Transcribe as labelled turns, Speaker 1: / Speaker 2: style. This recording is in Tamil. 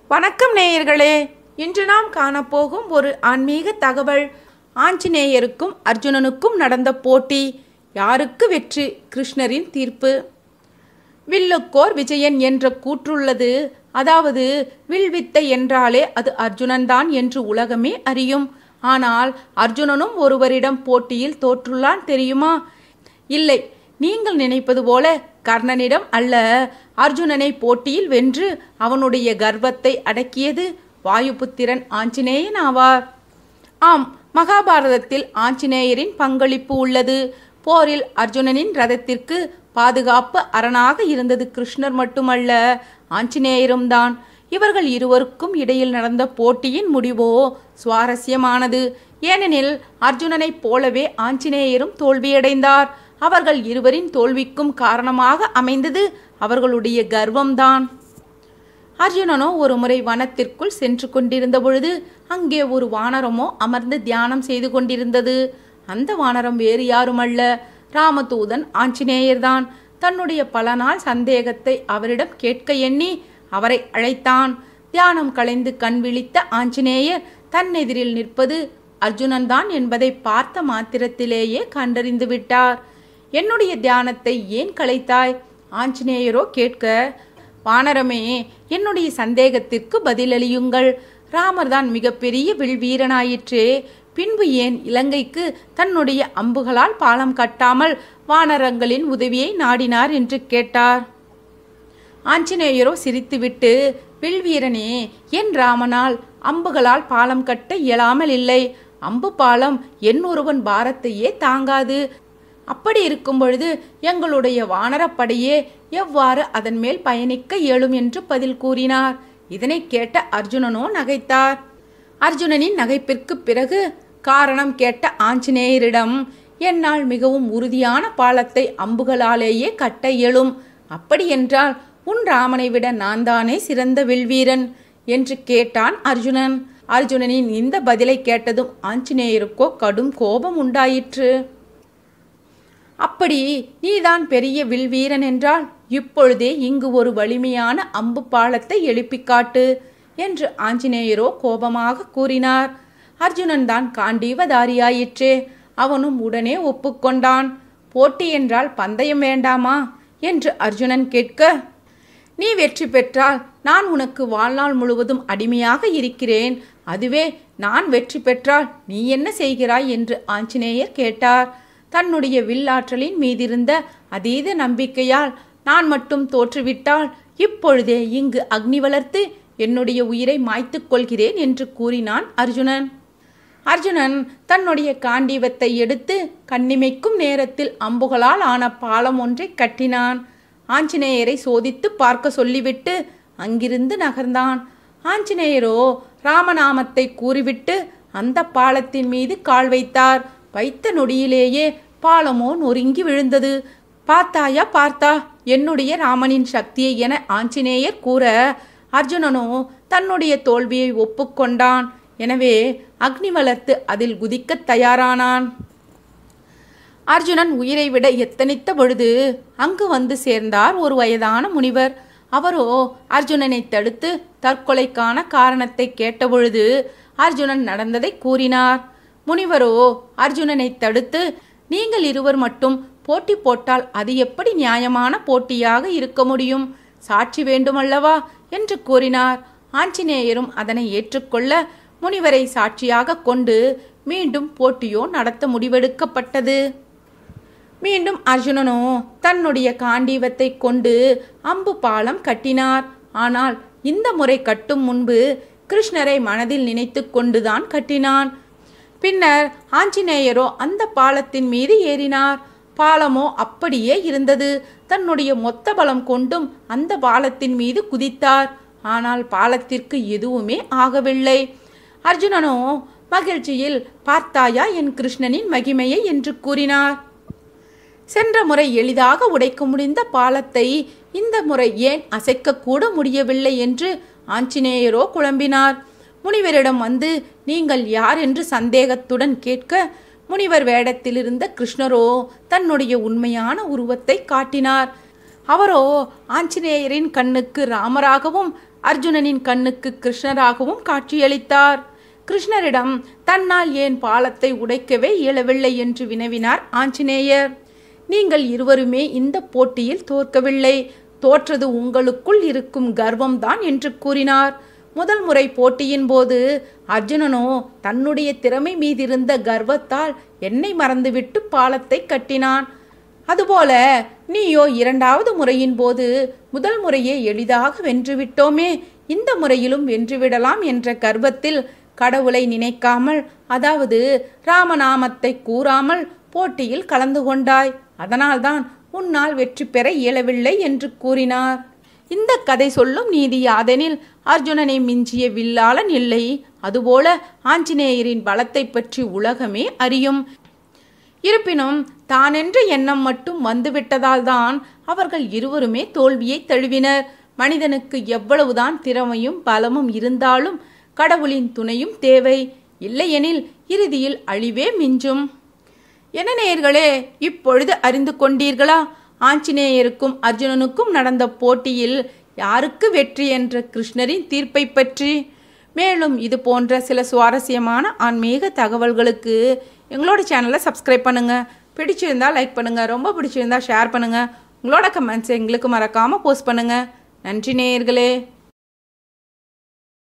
Speaker 1: வணக்கம் நேயர்களே இன்று நாம் காணப்போகும் ஒரு ஆன்மீக தகவல் ஆஞ்சநேயருக்கும் அர்ஜுனனுக்கும் நடந்த போட்டி யாருக்கு வெற்றி கிருஷ்ணரின் தீர்ப்பு வில்லுக்கோர் விஜயன் என்ற கூற்றுள்ளது அதாவது வில்வித்தை என்றாலே அது அர்ஜுனன்தான் என்று உலகமே அறியும் ஆனால் அர்ஜுனனும் ஒருவரிடம் போட்டியில் தோற்றுள்ளான் தெரியுமா இல்லை நீங்கள் நினைப்பது போல கர்ணனிடம் அல்ல அர்ஜுனனை போட்டியில் வென்று அவனுடைய கர்வத்தை அடக்கியது வாயுபுத்திரன் ஆஞ்சநேயன் ஆவார் ஆம் மகாபாரதத்தில் ஆஞ்சநேயரின் பங்களிப்பு உள்ளது போரில் அர்ஜுனனின் ரதத்திற்கு பாதுகாப்பு அரணாக இருந்தது கிருஷ்ணர் மட்டுமல்ல ஆஞ்சநேயரும் தான் இவர்கள் இருவருக்கும் இடையில் நடந்த போட்டியின் முடிவோ சுவாரஸ்யமானது ஏனெனில் அர்ஜுனனைப் போலவே ஆஞ்சநேயரும் தோல்வியடைந்தார் அவர்கள் இருவரின் தோல்விக்கும் காரணமாக அமைந்தது அவர்களுடைய கர்வம்தான் அர்ஜுனனோ ஒரு முறை வனத்திற்குள் சென்று கொண்டிருந்த பொழுது அங்கே ஒரு வானரமோ அமர்ந்து தியானம் செய்து கொண்டிருந்தது அந்த வானரம் வேறு யாருமல்ல ராமதூதன் ஆஞ்சநேயர்தான் தன்னுடைய பல நாள் சந்தேகத்தை அவரிடம் கேட்க எண்ணி அவரை அழைத்தான் தியானம் களைந்து கண் விழித்த ஆஞ்சநேயர் தன்னெதிரில் நிற்பது அர்ஜுனன்தான் என்பதை பார்த்த மாத்திரத்திலேயே கண்டறிந்து விட்டார் என்னுடைய தியானத்தை ஏன் கலைத்தாய் ஆஞ்சநேயரோ கேட்க வானரமே என்னுடைய சந்தேகத்திற்கு பதிலளியுங்கள் ராமர்தான் மிகப்பெரிய வில்வீரனாயிற்றே பின்பு ஏன் இலங்கைக்கு தன்னுடைய அம்புகளால் பாலம் கட்டாமல் வானரங்களின் உதவியை நாடினார் என்று கேட்டார் ஆஞ்சநேயரோ சிரித்துவிட்டு வில்வீரனே என் ராமனால் அம்புகளால் பாலம் கட்ட இயலாமல் இல்லை அம்பு பாலம் என் ஒருவன் பாரத்தையே தாங்காது அப்படி இருக்கும் பொழுது எங்களுடைய வானரப்படையே எவ்வாறு அதன் மேல் பயணிக்க இயலும் என்று பதில் கூறினார் இதனை கேட்ட அர்ஜுனனோ நகைத்தார் அர்ஜுனனின் நகைப்பிற்கு பிறகு காரணம் கேட்ட ஆஞ்சநேயரிடம் என்னால் மிகவும் உறுதியான பாலத்தை அம்புகளாலேயே கட்ட இயலும் அப்படியென்றால் உன் ராமனை விட நான் தானே சிறந்த வில்வீரன் என்று கேட்டான் அர்ஜுனன் அர்ஜுனனின் இந்த பதிலை கேட்டதும் ஆஞ்சநேயருக்கோ கடும் கோபம் உண்டாயிற்று அப்படி நீதான் பெரிய வில்வீரன் என்றால் இப்பொழுதே இங்கு ஒரு வலிமையான அம்பு பாலத்தை எழுப்பிக் காட்டு என்று ஆஞ்சநேயரோ கோபமாக கூறினார் அர்ஜுனன் தான் காண்டீவதாரியாயிற்றே அவனும் உடனே ஒப்புக்கொண்டான் போட்டி என்றால் பந்தயம் வேண்டாமா என்று அர்ஜுனன் கேட்க நீ வெற்றி பெற்றால் நான் உனக்கு வாழ்நாள் முழுவதும் அடிமையாக இருக்கிறேன் அதுவே நான் வெற்றி பெற்றால் நீ என்ன செய்கிறாய் என்று ஆஞ்சநேயர் கேட்டார் தன்னுடைய வில்லாற்றலின் மீதிருந்த அதீத நம்பிக்கையால் நான் மட்டும் தோற்றுவிட்டால் இப்பொழுதே இங்கு அக்னி வளர்த்து என்னுடைய உயிரை மாய்த்துக் கொள்கிறேன் என்று கூறினான் அர்ஜுனன் அர்ஜுனன் தன்னுடைய காண்டீவத்தை எடுத்து கண்ணிமைக்கும் நேரத்தில் அம்புகளால் ஆன பாலம் ஒன்றை கட்டினான் ஆஞ்சநேயரை சோதித்து பார்க்க சொல்லிவிட்டு அங்கிருந்து நகர்ந்தான் ஆஞ்சநேயரோ ராமநாமத்தை கூறிவிட்டு அந்த பாலத்தின் மீது கால் வைத்தார் வைத்த நொடியிலேயே பாலமோ நொறுங்கி விழுந்தது பார்த்தாயா பார்த்தா என்னுடைய ராமனின் சக்தியை என ஆஞ்சநேயர் கூற அர்ஜுனனோ தன்னுடைய தோல்வியை ஒப்புக்கொண்டான் எனவே அக்னி வளர்த்து அதில் குதிக்கத் தயாரானான் அர்ஜுனன் உயிரை விட எத்தனித்த பொழுது அங்கு வந்து சேர்ந்தார் ஒரு வயதான முனிவர் அவரோ அர்ஜுனனை தடுத்து தற்கொலைக்கான காரணத்தை கேட்டபொழுது அர்ஜுனன் நடந்ததை கூறினார் முனிவரோ அர்ஜுனனை தடுத்து நீங்கள் இருவர் மட்டும் போட்டி போட்டால் அது எப்படி நியாயமான போட்டியாக இருக்க முடியும் சாட்சி வேண்டுமல்லவா என்று கூறினார் ஆஞ்சநேயரும் அதனை ஏற்றுக்கொள்ள முனிவரை சாட்சியாக கொண்டு மீண்டும் போட்டியோ நடத்த முடிவெடுக்கப்பட்டது மீண்டும் அர்ஜுனனோ தன்னுடைய காண்டீவத்தை கொண்டு அம்பு பாலம் கட்டினார் ஆனால் இந்த முறை கட்டும் முன்பு கிருஷ்ணரை மனதில் நினைத்து கொண்டுதான் கட்டினான் பின்னர் ஆஞ்சநேயரோ அந்த பாலத்தின் மீது ஏறினார் பாலமோ அப்படியே இருந்தது தன்னுடைய மொத்த பலம் கொண்டும் அந்த பாலத்தின் மீது குதித்தார் ஆனால் பாலத்திற்கு எதுவுமே ஆகவில்லை அர்ஜுனனோ மகிழ்ச்சியில் பார்த்தாயா என் கிருஷ்ணனின் மகிமையை என்று கூறினார் சென்ற முறை எளிதாக உடைக்க முடிந்த பாலத்தை இந்த முறை ஏன் அசைக்கக்கூட முடியவில்லை என்று ஆஞ்சநேயரோ குழம்பினார் முனிவரிடம் வந்து நீங்கள் யார் என்று சந்தேகத்துடன் கேட்க முனிவர் வேடத்திலிருந்த கிருஷ்ணரோ தன்னுடைய உண்மையான உருவத்தை காட்டினார் அவரோ ஆஞ்சநேயரின் கண்ணுக்கு ராமராகவும் அர்ஜுனனின் கண்ணுக்கு கிருஷ்ணராகவும் காட்சியளித்தார் கிருஷ்ணரிடம் தன்னால் ஏன் பாலத்தை உடைக்கவே இயலவில்லை என்று வினவினார் ஆஞ்சநேயர் நீங்கள் இருவருமே இந்த போட்டியில் தோற்கவில்லை தோற்றது உங்களுக்குள் இருக்கும் கர்வம்தான் என்று கூறினார் முதல் முறை போட்டியின் போது அர்ஜுனனோ தன்னுடைய திறமை மீதிருந்த கர்வத்தால் என்னை மறந்துவிட்டு பாலத்தை கட்டினான் அதுபோல நீயோ இரண்டாவது முறையின் போது முதல் முறையே எளிதாக வென்றுவிட்டோமே இந்த முறையிலும் வென்றுவிடலாம் என்ற கர்வத்தில் கடவுளை நினைக்காமல் அதாவது ராமநாமத்தை கூறாமல் போட்டியில் கலந்து கொண்டாய் அதனால்தான் உன்னால் வெற்றி பெற இயலவில்லை என்று கூறினார் இந்த கதை சொல்லும் நீதி யாதெனில் அர்ஜுனனை மிஞ்சிய வில்லாளன் இல்லை அதுபோல ஆஞ்சநேயரின் பலத்தை பற்றி உலகமே அறியும் இருப்பினும் தானென்ற எண்ணம் மட்டும் வந்துவிட்டதால் தான் அவர்கள் இருவருமே தோல்வியை தழுவினர் மனிதனுக்கு எவ்வளவுதான் திறமையும் பலமும் இருந்தாலும் கடவுளின் துணையும் தேவை இல்லையெனில் இறுதியில் அழிவே மிஞ்சும் என்ன நேயர்களே இப்பொழுது அறிந்து கொண்டீர்களா ஆஞ்சநேயருக்கும் அர்ஜுனனுக்கும் நடந்த போட்டியில் யாருக்கு வெற்றி என்ற கிருஷ்ணரின் தீர்ப்பை பற்றி மேலும் இது போன்ற சில சுவாரஸ்யமான ஆன்மீக தகவல்களுக்கு எங்களோட சேனலை சப்ஸ்கிரைப் பண்ணுங்கள் பிடிச்சிருந்தா லைக் பண்ணுங்கள் ரொம்ப பிடிச்சிருந்தா ஷேர் பண்ணுங்கள் உங்களோட கமெண்ட்ஸ் எங்களுக்கு மறக்காமல் போஸ்ட் பண்ணுங்கள் நன்றி நேயர்களே